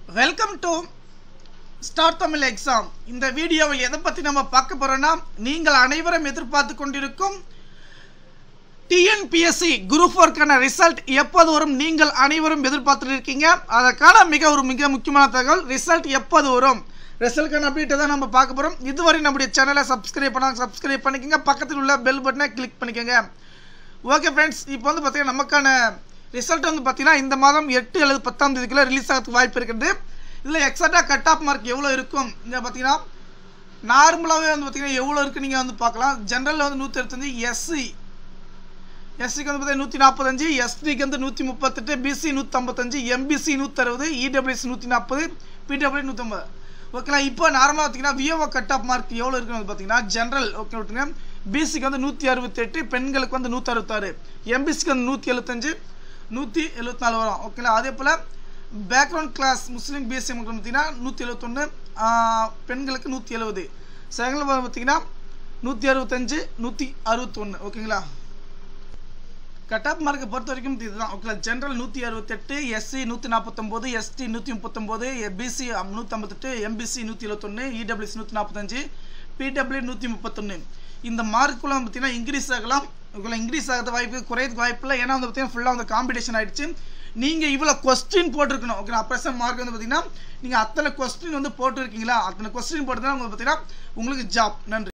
welcome to star Tamil exam இந்த வீடியோவில் எதை பற்றி நம்ம பார்க்க போறோம்னா நீங்கள் அனைவரும் எதிர்பார்த்து கொண்டிருக்கும் டிஎன்பிஎஸ்சி குரூப் ஃபோர்க்கான ரிசல்ட் எப்போது வரும் நீங்கள் அனைவரும் எதிர்பார்த்துட்டு இருக்கீங்க அதற்கான மிக ஒரு மிக முக்கியமான தகவல் ரிசல்ட் எப்போது வரும் ரிசல்ட்கான அப்டேட்டை தான் நம்ம பார்க்க போகிறோம் இதுவரை நம்முடைய சேனலை சப்ஸ்கிரைப் பண்ணாங்க சப்ஸ்கிரைப் பண்ணிக்கோங்க பக்கத்தில் உள்ள பெல் பட்டனை கிளிக் பண்ணிக்கோங்க ஓகே ஃப்ரெண்ட்ஸ் இப்போ வந்து பார்த்தீங்கன்னா நமக்கான ரிசல்ட் வந்து பார்த்தீங்கன்னா இந்த மாதம் எட்டு அல்லது பத்தாம் தேதிக்குள்ளே ரிலீஸ் ஆகிறதுக்கு வாய்ப்பு இருக்குது இதில் எக்ஸாக்டாக கட் ஆஃப் மார்க் எவ்வளோ இருக்கும் இங்கே பார்த்தீங்கன்னா நார்மலாகவே வந்து பார்த்தீங்கன்னா எவ்வளோ இருக்குது நீங்கள் வந்து பார்க்கலாம் ஜென்ரலில் வந்து நூற்றி அறுபத்தஞ்சு எஸ்சி எஸ்சிக்கு வந்து பார்த்தீங்கன்னா நூற்றி நாற்பத்தஞ்சு எஸ்டிக்கு வந்து நூற்றி முப்பத்தெட்டு பிசி நூற்றம்பத்தஞ்சு எம்பிசி நூற்றறுபது இடபிள்யூஎஸ் நூற்றி நாற்பது பிடபிள்யூ நூற்றம்பது ஓகேங்களா இப்போ நார்மலாக பார்த்தீங்கன்னா விஓஓ கட் ஆஃப் மார்க் எவ்வளோ இருக்குன்னு வந்து பார்த்தீங்கன்னா ஜென்ரல் ஓகே விட்டுங்க பிசிக்கு வந்து நூற்றி அறுபத்தெட்டு பெண்களுக்கு வந்து நூற்றி அறுபத்தாறு எம்பிசிக்கு வந்து நூற்றி எழுபத்தஞ்சு நூற்றி எழுபத்தி நாலு வரும் ஓகேங்களா அதே போல் பேக்ரவுண்ட் கிளாஸ் முஸ்லீம் பிஎஸ்சி மக்கள் பார்த்தீங்கன்னா நூற்றி எழுபத்தொன்று பெண்களுக்கு நூற்றி எழுபது செகண்ட் பார்த்தீங்கன்னா நூற்றி அறுபத்தஞ்சு நூற்றி அறுபத்தொன்று ஓகேங்களா கட் ஆஃப் மார்க்கை பொறுத்த வரைக்கும் இதுதான் ஓகே ஜென்ரல் நூற்றி அறுபத்தெட்டு எஸ்சி நூற்றி நாற்பத்தொம்போது எஸ்டி நூற்றி முப்பத்தொம்போது பிசி நூற்றம்பத்தெட்டு எம்பிசி நூற்றி எழுபத்தொன்று இடபிள்யூசி நூற்றி நாற்பத்தஞ்சு பிடபிள்யூ நூற்றி முப்பத்தொன்று இந்த மார்க்குள்ள பார்த்தீங்கன்னா இன்க்ரீஸ் ஆகலாம் இவ்வளோ இன்க்ரீஸ் ஆகிறது வாய்ப்பு குறையதுக்கு வாய்ப்பு இல்லை ஏன்னா வந்து பார்த்தீங்கன்னா ஃபுல்லாக வந்து காம்படிஷன் ஆகிடுச்சு நீங்கள் இவ்வளோ கொஸ்டின் போட்டிருக்கணும் ஓகே ப்ரெசன்ட் மார்க் வந்து பார்த்தீங்கன்னா நீங்கள் அத்தனை கொஸ்டின் வந்து போட்டிருக்கீங்களா அத்தனை கொஸ்டின் போட்டு தான் உங்களுக்கு பார்த்தீங்கன்னா உங்களுக்கு ஜாப் நன்றி